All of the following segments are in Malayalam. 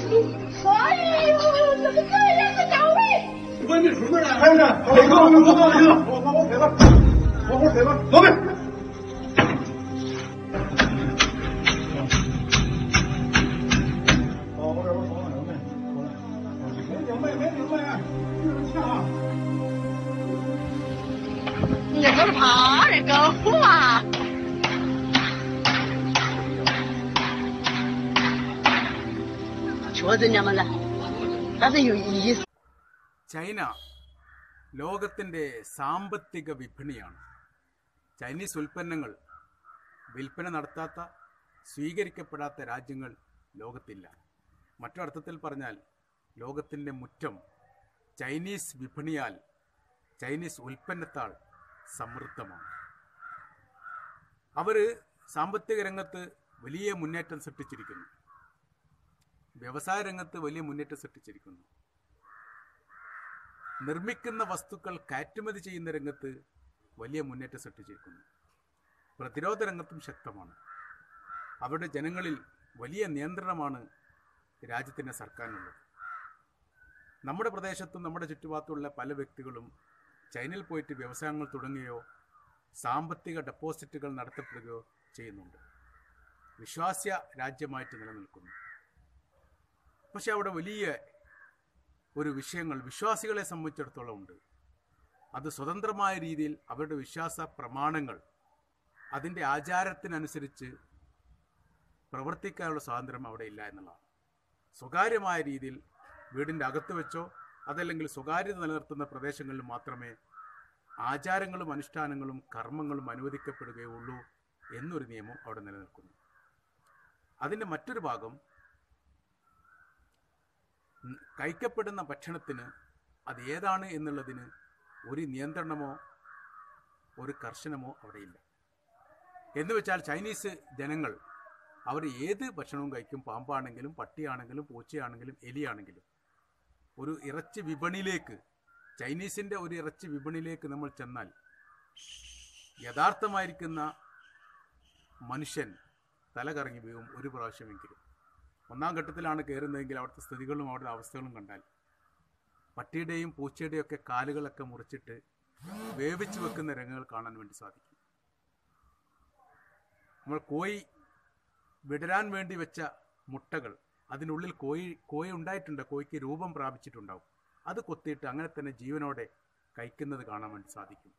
哎呦，怎么这样子倒霉？ 关键什么呀？开着，我我我我我我腿了，我我腿了，老妹。哦，我这我说了，老妹，没明白，没明白，就是这样。 我都是怕这狗啊！ 确实娘们的，但是有意思。 ചൈന ലോകത്തിൻ്റെ സാമ്പത്തിക വിപണിയാണ് ചൈനീസ് ഉൽപ്പന്നങ്ങൾ വിൽപ്പന നടത്താത്ത സ്വീകരിക്കപ്പെടാത്ത രാജ്യങ്ങൾ ലോകത്തില്ല മറ്റൊരർത്ഥത്തിൽ പറഞ്ഞാൽ ലോകത്തിൻ്റെ മുറ്റം ചൈനീസ് വിപണിയാൽ ചൈനീസ് ഉൽപ്പന്നത്താൽ സമൃദ്ധമാണ് അവർ സാമ്പത്തിക രംഗത്ത് വലിയ മുന്നേറ്റം സൃഷ്ടിച്ചിരിക്കുന്നു വ്യവസായ രംഗത്ത് വലിയ മുന്നേറ്റം സൃഷ്ടിച്ചിരിക്കുന്നു നിർമ്മിക്കുന്ന വസ്തുക്കൾ കയറ്റുമതി ചെയ്യുന്ന രംഗത്ത് വലിയ മുന്നേറ്റം സൃഷ്ടിച്ചിരിക്കുന്നു പ്രതിരോധ രംഗത്തും ശക്തമാണ് അവരുടെ ജനങ്ങളിൽ വലിയ നിയന്ത്രണമാണ് രാജ്യത്തിൻ്റെ സർക്കാരിനുള്ളത് നമ്മുടെ പ്രദേശത്തും നമ്മുടെ ചുറ്റുപാടത്തുള്ള പല വ്യക്തികളും ചൈനയിൽ പോയിട്ട് വ്യവസായങ്ങൾ തുടങ്ങുകയോ സാമ്പത്തിക ഡെപ്പോസിറ്റുകൾ നടത്തപ്പെടുകയോ ചെയ്യുന്നുണ്ട് വിശ്വാസ്യ രാജ്യമായിട്ട് നിലനിൽക്കുന്നു പക്ഷെ അവിടെ വലിയ ഒരു വിഷയങ്ങൾ വിശ്വാസികളെ സംബന്ധിച്ചിടത്തോളം ഉണ്ട് അത് സ്വതന്ത്രമായ രീതിയിൽ അവരുടെ വിശ്വാസ പ്രമാണങ്ങൾ അതിൻ്റെ ആചാരത്തിനനുസരിച്ച് പ്രവർത്തിക്കാനുള്ള സ്വാതന്ത്ര്യം അവിടെ ഇല്ല എന്നുള്ളതാണ് സ്വകാര്യമായ രീതിയിൽ വീടിൻ്റെ അകത്ത് വെച്ചോ അതല്ലെങ്കിൽ സ്വകാര്യത നിലനിർത്തുന്ന പ്രദേശങ്ങളിൽ മാത്രമേ ആചാരങ്ങളും അനുഷ്ഠാനങ്ങളും കർമ്മങ്ങളും അനുവദിക്കപ്പെടുകയുള്ളൂ എന്നൊരു നിയമം അവിടെ നിലനിൽക്കുന്നു അതിൻ്റെ മറ്റൊരു ഭാഗം ഉം, കഴിക്കപ്പെടുന്ന ഭക്ഷണത്തിന് അത് ഏതാണ് എന്നുള്ളതിന് ഒരു നിയന്ത്രണമോ ഒരു കർശനമോ അവിടെയില്ല എന്ന് വെച്ചാൽ ചൈനീസ് ജനങ്ങൾ അവർ ഏത് ഭക്ഷണവും കഴിക്കും പാമ്പാണെങ്കിലും പട്ടിയാണെങ്കിലും പൂച്ചയാണെങ്കിലും എലിയാണെങ്കിലും ഒരു ഇറച്ചി വിപണിയിലേക്ക് ചൈനീസിൻ്റെ ഒരു ഇറച്ചി വിപണിയിലേക്ക് നമ്മൾ ചെന്നാൽ യഥാർത്ഥമായിരിക്കുന്ന മനുഷ്യൻ തല കറങ്ങി വീഴും ഒരു പ്രാവശ്യമെങ്കിലും ഒന്നാം ഘട്ടത്തിലാണ് കയറുന്നതെങ്കിൽ അവിടുത്തെ സ്ഥിതികളും അവിടുത്തെ അവസ്ഥകളും കണ്ടാൽ പട്ടിയുടെയും പൂച്ചയുടെയും ഒക്കെ കാലുകളൊക്കെ മുറിച്ചിട്ട് വേവിച്ച് വെക്കുന്ന രംഗങ്ങൾ കാണാൻ വേണ്ടി സാധിക്കും നമ്മൾ കോഴി വിടരാൻ വേണ്ടി വെച്ച മുട്ടകൾ അതിനുള്ളിൽ കോഴി കോഴി ഉണ്ടായിട്ടുണ്ട് കോഴിക്ക് രൂപം പ്രാപിച്ചിട്ടുണ്ടാവും അത് കൊത്തിയിട്ട് അങ്ങനെ തന്നെ ജീവനോടെ കഴിക്കുന്നത് കാണാൻ വേണ്ടി സാധിക്കും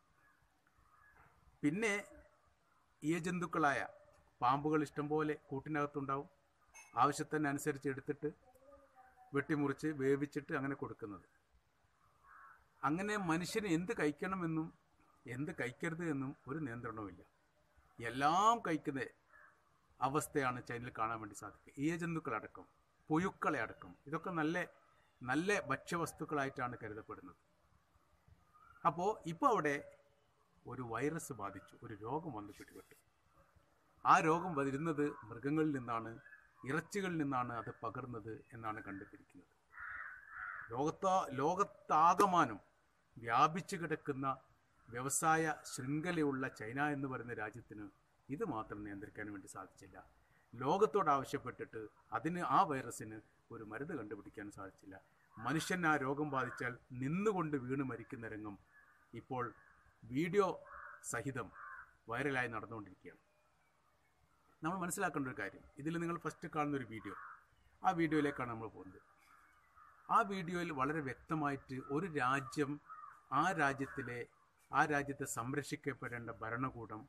പിന്നെ ഈ ജന്തുക്കളായ പാമ്പുകൾ ഇഷ്ടംപോലെ കൂട്ടിനകത്തുണ്ടാവും ആവശ്യത്തിനനുസരിച്ച് എടുത്തിട്ട് വെട്ടിമുറിച്ച് വേവിച്ചിട്ട് അങ്ങനെ കൊടുക്കുന്നത് അങ്ങനെ മനുഷ്യന് എന്ത് കഴിക്കണമെന്നും എന്ത് കഴിക്കരുത് എന്നും ഒരു നിയന്ത്രണവുമില്ല എല്ലാം കഴിക്കുന്ന അവസ്ഥയാണ് ചൈനയിൽ കാണാൻ വേണ്ടി സാധിക്കുക ഈ ജന്തുക്കളടക്കം പുഴുക്കളെ അടക്കം ഇതൊക്കെ നല്ല നല്ല ഭക്ഷ്യവസ്തുക്കളായിട്ടാണ് കരുതപ്പെടുന്നത് അപ്പോൾ ഇപ്പോൾ അവിടെ ഒരു വൈറസ് ബാധിച്ചു ഒരു രോഗം വന്നു പിടിപെട്ടു ആ രോഗം വരുന്നത് മൃഗങ്ങളിൽ നിന്നാണ് ഇറച്ചികളിൽ നിന്നാണ് അത് പകർന്നത് എന്നാണ് കണ്ടുപിടിക്കുന്നത് ലോകത്താ ലോകത്താകമാനം വ്യാപിച്ചു കിടക്കുന്ന വ്യവസായ ശൃംഖലയുള്ള ചൈന എന്ന് പറയുന്ന രാജ്യത്തിന് ഇത് മാത്രം നിയന്ത്രിക്കാൻ വേണ്ടി സാധിച്ചില്ല ലോകത്തോട് ആവശ്യപ്പെട്ടിട്ട് അതിന് ആ വൈറസിന് ഒരു മരുന്ന് കണ്ടുപിടിക്കാൻ സാധിച്ചില്ല മനുഷ്യൻ ആ രോഗം ബാധിച്ചാൽ നിന്നുകൊണ്ട് വീണ് മരിക്കുന്ന രംഗം ഇപ്പോൾ വീഡിയോ സഹിതം വൈറലായി നടന്നുകൊണ്ടിരിക്കുകയാണ് നമ്മൾ മനസ്സിലാക്കേണ്ട ഒരു കാര്യം ഇതിൽ നിങ്ങൾ ഫസ്റ്റ് കാണുന്ന ഒരു വീഡിയോ ആ വീഡിയോയിലേക്കാണ് നമ്മൾ പോകുന്നത് ആ വീഡിയോയിൽ വളരെ വ്യക്തമായിട്ട് ഒരു രാജ്യം ആ രാജ്യത്തിലെ ആ രാജ്യത്തെ സംരക്ഷിക്കപ്പെടേണ്ട ഭരണകൂടം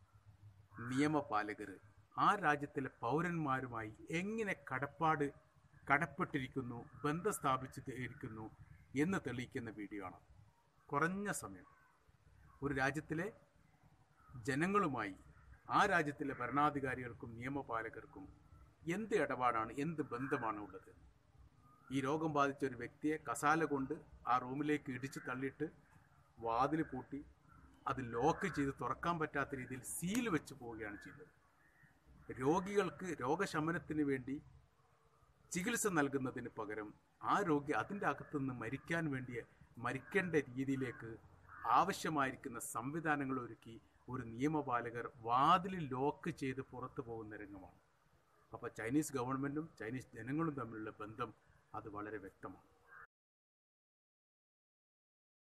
നിയമപാലകർ ആ രാജ്യത്തിലെ പൗരന്മാരുമായി എങ്ങനെ കടപ്പാട് കടപ്പെട്ടിരിക്കുന്നു ബന്ധം സ്ഥാപിച്ചിരിക്കുന്നു എന്ന് തെളിയിക്കുന്ന വീഡിയോ ആണ് കുറഞ്ഞ സമയം ഒരു രാജ്യത്തിലെ ജനങ്ങളുമായി ആ രാജ്യത്തിലെ ഭരണാധികാരികൾക്കും നിയമപാലകർക്കും എന്ത് ഇടപാടാണ് എന്ത് ബന്ധമാണ് ഉള്ളത് ഈ രോഗം ബാധിച്ച ഒരു വ്യക്തിയെ കസാല കൊണ്ട് ആ റൂമിലേക്ക് ഇടിച്ച് തള്ളിയിട്ട് വാതിൽ പൂട്ടി അത് ലോക്ക് ചെയ്ത് തുറക്കാൻ പറ്റാത്ത രീതിയിൽ സീൽ വെച്ച് പോവുകയാണ് ചെയ്തത് രോഗികൾക്ക് രോഗശമനത്തിന് വേണ്ടി ചികിത്സ നൽകുന്നതിന് പകരം ആ രോഗി അതിൻ്റെ അകത്തുനിന്ന് മരിക്കാൻ വേണ്ടി മരിക്കേണ്ട രീതിയിലേക്ക് ആവശ്യമായിരിക്കുന്ന സംവിധാനങ്ങൾ ഒരുക്കി ഒരു നിയമപാലകർ വാതിൽ ലോക്ക് ചെയ്ത് പുറത്തു പോകുന്ന രംഗമാണ് അപ്പോൾ ചൈനീസ് ഗവൺമെൻറ്റും ചൈനീസ് ജനങ്ങളും തമ്മിലുള്ള ബന്ധം അത് വളരെ വ്യക്തമാണ്